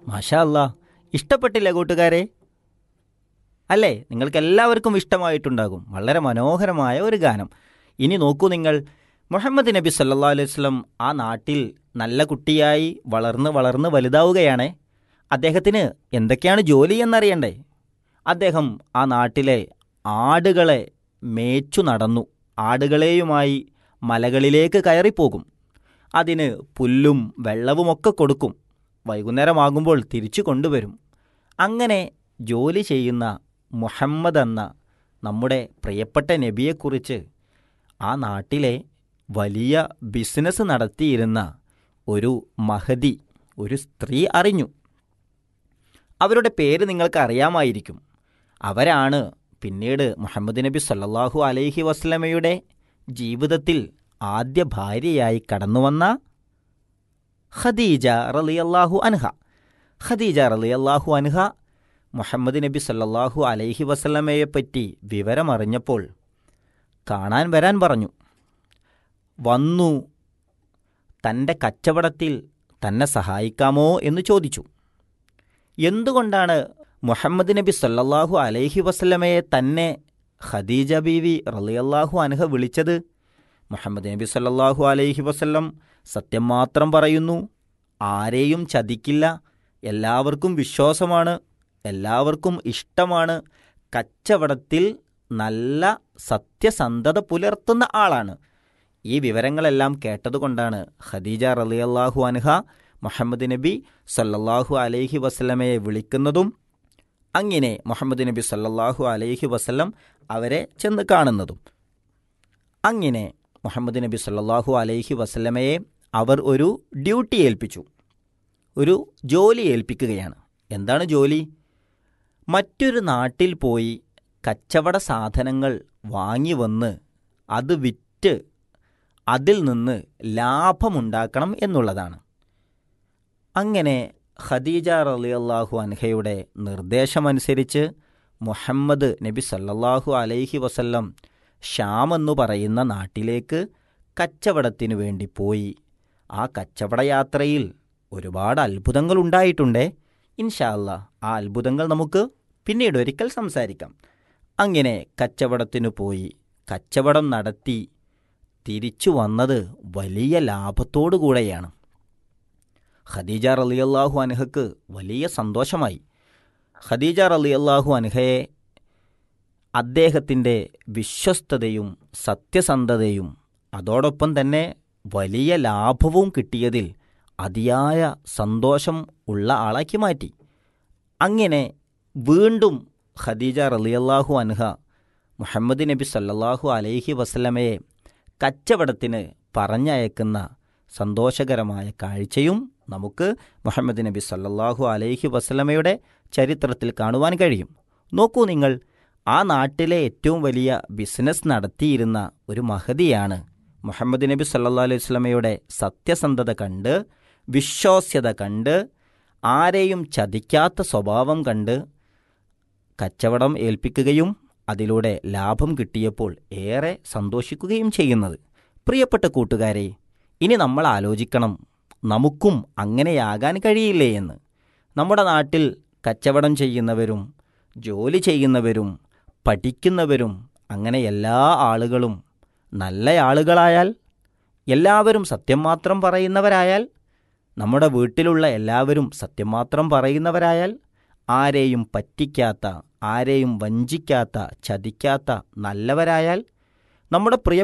മാഷാ അല്ലാ ഇഷ്ടപ്പെട്ടില്ലേ കൂട്ടുകാരെ അല്ലേ നിങ്ങൾക്ക് എല്ലാവർക്കും ഇഷ്ടമായിട്ടുണ്ടാകും വളരെ മനോഹരമായ ഒരു ഗാനം ഇനി നോക്കൂ നിങ്ങൾ മുഹമ്മദ് നബി സല്ലാ അലൈഹി വസ്ലം ആ നാട്ടിൽ നല്ല കുട്ടിയായി വളർന്ന് വളർന്ന് വലുതാവുകയാണ് അദ്ദേഹത്തിന് എന്തൊക്കെയാണ് ജോലി എന്നറിയണ്ടേ അദ്ദേഹം ആ നാട്ടിലെ ആടുകളെ മേച്ചു നടന്നു ആടുകളെയുമായി മലകളിലേക്ക് കയറിപ്പോകും അതിന് പുല്ലും വെള്ളവുമൊക്കെ കൊടുക്കും വൈകുന്നേരമാകുമ്പോൾ തിരിച്ചു കൊണ്ടുവരും അങ്ങനെ ജോലി ചെയ്യുന്ന മുഹമ്മദ് എന്ന നമ്മുടെ പ്രിയപ്പെട്ട നബിയെക്കുറിച്ച് ആ നാട്ടിലെ വലിയ ബിസിനസ് നടത്തിയിരുന്ന ഒരു മഹതി ഒരു സ്ത്രീ അറിഞ്ഞു അവരുടെ പേര് നിങ്ങൾക്ക് അറിയാമായിരിക്കും അവരാണ് പിന്നീട് മുഹമ്മദ് നബി സല്ലാഹു അലൈഹി വസ്ലമയുടെ ജീവിതത്തിൽ ആദ്യ ഭാര്യയായി കടന്നുവന്ന ഖദീജ റലിയല്ലാഹു അൻഹ ഖദീജ റലിയല്ലാഹു അൻഹ മുഹമ്മദ് നബി സല്ലാഹു അലൈഹി വസല്ലമയെപ്പറ്റി വിവരമറിഞ്ഞപ്പോൾ കാണാൻ വരാൻ പറഞ്ഞു വന്നു തൻ്റെ കച്ചവടത്തിൽ തന്നെ സഹായിക്കാമോ എന്ന് ചോദിച്ചു എന്തുകൊണ്ടാണ് മുഹമ്മദ് നബി സല്ലല്ലാഹു അലൈഹി വസല്ലമയെ തന്നെ ഖദീജ ബീവി റളിയല്ലാഹു അൻഹ വിളിച്ചത് മുഹമ്മദ് നബി സല്ലല്ലാഹു അലൈഹി വസല്ലം സത്യം മാത്രം പറയുന്നു ആരെയും ചതിക്കില്ല എല്ലാവർക്കും വിശ്വാസമാണ് എല്ലാവർക്കും ഇഷ്ടമാണ് കച്ചവടത്തിൽ നല്ല സത്യസന്ധത പുലർത്തുന്ന ആളാണ് ഈ വിവരങ്ങളെല്ലാം കേട്ടതുകൊണ്ടാണ് ഖദീജ റളിയല്ലാഹു അൻഹ മുഹമ്മദ് നബി സല്ലല്ലാഹു അലൈഹി വസല്ലമയെ വിളിക്കുന്നതും അങ്ങനെ മുഹമ്മദ് നബി സല്ലല്ലാഹു അലൈഹി വസല്ലം അവരെ ചെന്ന് കാണുന്നതും അങ്ങനെ മുഹമ്മദ് നബി സല്ലല്ലാഹു അലൈഹി വസല്ലമയെ അവർ ഒരു ഡ്യൂട്ടി ഏൽപ്പിച്ചു ഒരു ജോലി ഏൽപ്പിക്കുകയാണ് എന്താണ് ജോലി മറ്റൊരു നാട്ടിൽ പോയി കച്ചവട സാധനങ്ങൾ വാങ്ങി വന്ന് അത് വിറ്റ് അതിൽ നിന്ന് ലാഭമുണ്ടാക്കണം എന്നുള്ളതാണ് അങ്ങനെ ഖദീജ റളിയല്ലാഹു അൻഹയുടെ നിർദ്ദേശമനുസരിച്ച് മുഹമ്മദ് നബി സല്ലല്ലാഹു അലൈഹി വസല്ലം ഷാം എന്നു പറയുന്ന നാട്ടിലേക്ക് കച്ചവടത്തിനു വേണ്ടി പോയി ആ കച്ചവടയാത്രയിൽ ഒരുപാട് അത്ഭുതങ്ങൾ ഉണ്ടായിട്ടുണ്ടേ ഇൻഷാല്ല ആ അത്ഭുതങ്ങൾ നമുക്ക് പിന്നീട് ഒരിക്കൽ സംസാരിക്കാം അങ്ങനെ കച്ചവടത്തിനു പോയി കച്ചവടം നടത്തി തിരിച്ചു വന്നത് വലിയ ലാഭത്തോടു കൂടെയാണ് ഖദീജ റളിയല്ലാഹു അൻഹക്ക് വലിയ സന്തോഷമായി ഖദീജ റളിയല്ലാഹു അൻഹയെ അദ്ദേഹത്തിൻ്റെ വിശ്വസ്തതയും സത്യസന്ധതയും അതോടൊപ്പം തന്നെ വലിയ ലാഭവും കിട്ടിയതിൽ അതിയായ സന്തോഷം ഉള്ള ആളാക്കി മാറ്റി അങ്ങനെ വീണ്ടും ഖദീജ റളിയല്ലാഹു അൻഹ മുഹമ്മദ് നബി സല്ലല്ലാഹു അലൈഹി വസല്ലമയെ കച്ചവടത്തിന് പറഞ്ഞയക്കുന്ന സന്തോഷകരമായ കാഴ്ചയും നമുക്ക് മുഹമ്മദ് നബി സല്ലല്ലാഹു അലൈഹി വസല്ലമയുടെ ചരിത്രത്തിൽ കാണുവാൻ കഴിയും നോക്കൂ നിങ്ങൾ ആ നാട്ടിലെ ഏറ്റവും വലിയ ബിസിനസ് നടത്തിയിരുന്ന ഒരു മഹതിയാണ് മുഹമ്മദ് നബി സല്ലല്ലാഹു അലൈഹി വസല്ലമയുടെ സത്യസന്ധത കണ്ട് വിശ്വാസ്യത കണ്ട് ആരെയും ചതിക്കാത്ത സ്വഭാവം കണ്ട് കച്ചവടം ഏൽപ്പിക്കുകയും അതിലൂടെ ലാഭം കിട്ടിയപ്പോൾ ഏറെ സന്തോഷിക്കുകയും ചെയ്യുന്നത് പ്രിയപ്പെട്ട കൂട്ടുകാരെ ഇനി നമ്മൾ ആലോചിക്കണം നമുക്കും അങ്ങനെയാകാൻ കഴിയില്ലേ എന്ന് നമ്മുടെ നാട്ടിൽ കച്ചവടം ചെയ്യുന്നവരും ജോലി ചെയ്യുന്നവരും പഠിക്കുന്നവരും അങ്ങനെ എല്ലാ ആളുകളും നല്ല ആളുകളായാൽ എല്ലാവരും സത്യം മാത്രം പറയുന്നവരായാൽ നമ്മുടെ വീട്ടിലുള്ള എല്ലാവരും സത്യം മാത്രം പറയുന്നവരായാൽ ആരെയും പറ്റിക്കാത്ത ആരെയും വഞ്ചിക്കാത്ത ചതിക്കാത്ത നല്ലവരായാൽ നമ്മുടെ പ്രിയ